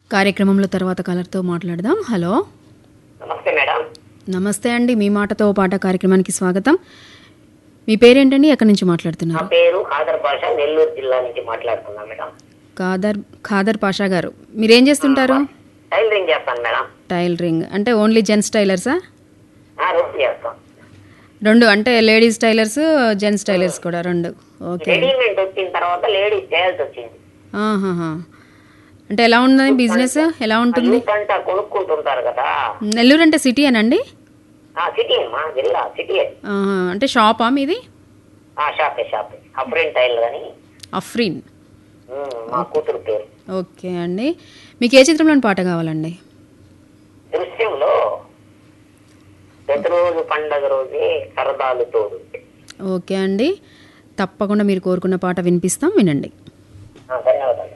కార్యక్రమంలో తర్వాత కాలర్తో మాట్లాడదాం హలో నమస్తే మేడం నమస్తే అండి మీ మాటతో పాట కార్యక్రమానికి స్వాగతం మీ పేరేంటండి ఎక్కడి నుంచి నా మాట్లాడుతున్నారు పేరు ఖాదర్ భాష నెల్లూరు జిల్లా నుంచి మాట్లాడుతున్నా మేడం ఖాదర్ ఖాదర్ పాషా గారు మీరేం చేస్తుంటారు టైలరింగ్ చేస్తాను మేడం టైలరింగ్ అంటే ఓన్లీ జెంట్స్ టైలర్సా ఆ, రోజు చేస్తాం రెండు అంటే లేడీస్ టైలర్స్ జెంట్స్ టైలర్స్ కూడా రెండు ఓకే రెడీమేడ్ వచ్చిన తర్వాత లేడీస్ చేయాల్సి వచ్చింది ఆహాహా. అంటే ఎలా ఉన్నది బిజినెస్ ఎలా ఉంటుంది యూత్ అంతా కొనుక్కుంటుంటారు కదా నెల్లూరు అంటే సిటీ అనండి ఆ సిటీ మా జిల్లా సిటీ ఆహా. అంటే షాపా మీది ఆ షాపే షాపే అఫ్రెంట్ టైలర్ అని అఫ్రీన్ ఉమ్, మా కూతురు పేరు ఓకే అండి మీకు ఏ చిత్రంలోని పాట కావాలండి దృశ్యంలో ప్రతిరోజు పండగ రోజే సరదాలు తోడు ఓకే అండి తప్పకుండా మీరు కోరుకున్న పాట వినిపిస్తాం వినండి ఆ, ధన్యవాదాలు